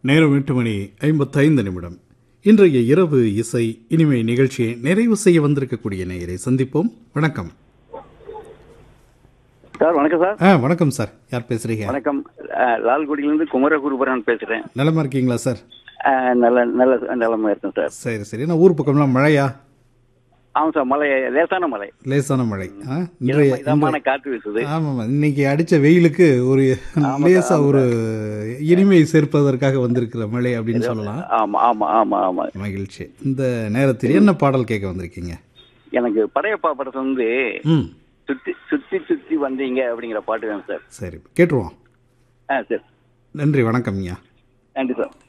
நேரம் எட்டு மணி ஐம்பத்தைந்து நிமிடம் இன்றைய இரவு இசை இனிமை நிகழ்ச்சியை நிறைவு செய்ய வந்திருக்கக்கூடிய நேயரை சந்திப்போம் வணக்கம் சார் வணக்கம் சார் ஆ வணக்கம் சார் யார் பேசுறீங்க வணக்கம் அஹ், லால்குடியிலிருந்து குமரகுருபரன் பேசுறேன் நலமா இருக்கீங்களா சார் அஹ், நல்ல நல்ல நிலமா இருக்கேன் சார் சரி சரி நான் ஊர் பக்கம்லாம் மழையா ஆமாம் சார் மலை லேசான மலை லேசான மழை ஆ இன்றைய இதமா- இதமான காற்று வீசுது ஆமாம் இன்னைக்கு அடிச்ச வெயிலுக்கு ஒரு லேசா ஒரு இனிமை சேர்ப்பதற்காக வந்திருக்கிற மழை அப்படின்னு சொல்லலாம் ஆமா ஆமா ஆமா ஆமா மகிழ்ச்சி இந்த நேரத்தில் என்ன பாடல் கேட்க வந்திருக்கீங்க எனக்கு படையப்பா படத்தை வந்து ம் சுத்தி சுத்தி சுத்தி வந்தீங்க அப்படிங்கிற பாட்டு வேணும் சார் சரி கேட்டுருவோம் ஆ சரி நன்றி வணக்கம் ஐயா நன்றி சார்